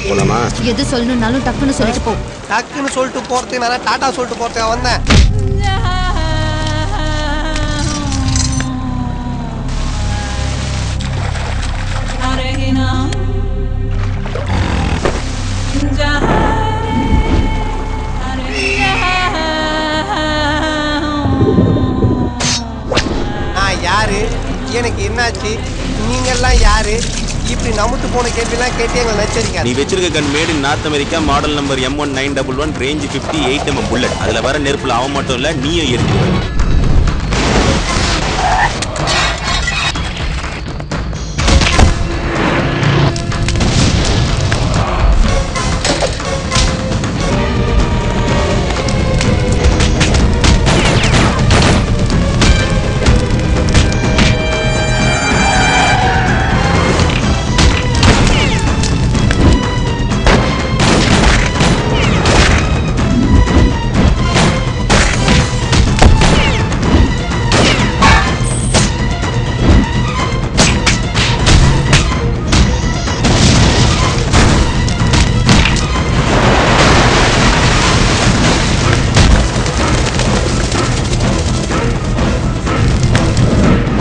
போலாமா எது சொல்லணும்னாலும் டக்குன்னு சொல்லிட்டு போ டக்குன்னு சொல்லிட்டு போறதுக்கு நான் டாட்டா சொல்லிட்டு போறதுக்கு வந்தேன் நான் யாரு எனக்கு என்னாச்சு நீங்கெல்லாம் யாரு இப்படி நமுத்து போன கேள்விலாம் கேட்டு எங்களை நீ நச்சரிக்காது வச்சிருக்க gun made in North America model number M one nine double one range fifty eight M bullet அதுல வர நெருப்புல அவன் மட்டும் இல்ல நீயும் இருக்கு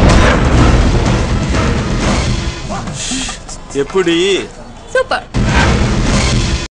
எப்படி சூப்பர்